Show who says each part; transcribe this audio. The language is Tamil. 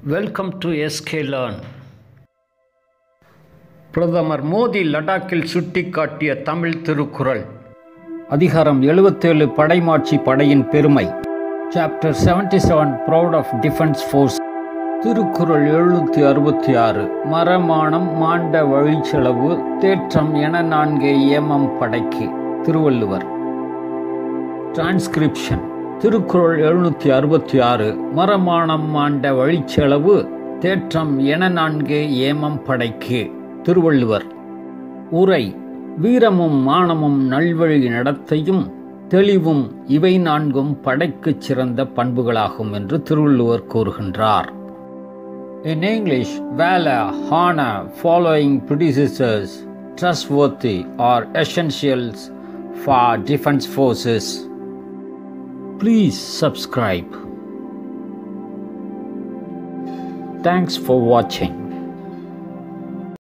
Speaker 1: வெல்கம் டு எஸ்கே லேர்ன் பிரதமர் மோடி லடாக்கில் சுட்டிக்காட்டிய தமிழ் திருக்குறள் அதிகாரம் எழுபத்தேழு படைமாட்சி படையின் பெருமை chapter seventy seven proud of defence force Thirukkural எழுநூற்றி அறுபத்தி ஆறு மரமானம் மாண்ட வழிச்செலவு தேற்றம் என நான்கே ஏமம் படைக்கு திருவள்ளுவர் டிரான்ஸ்கிரிப்ஷன் திருக்குறள் எழுநூற்றி அறுபத்தி ஆறு மரமானம் மாண்ட வழிச்செலவு தேற்றம் என நான்கே ஏமம் படைக்கு திருவள்ளுவர் உரை வீரமும் மானமும் நல்வழி நடத்தையும் தெளிவும் இவை நான்கும் படைக்குச் சிறந்த பண்புகளாகும் என்று திருவள்ளுவர் கூறுகின்றார் In English, valor, honor, following predecessors, trustworthy are essentials for defense forces. Please subscribe. Thanks for watching.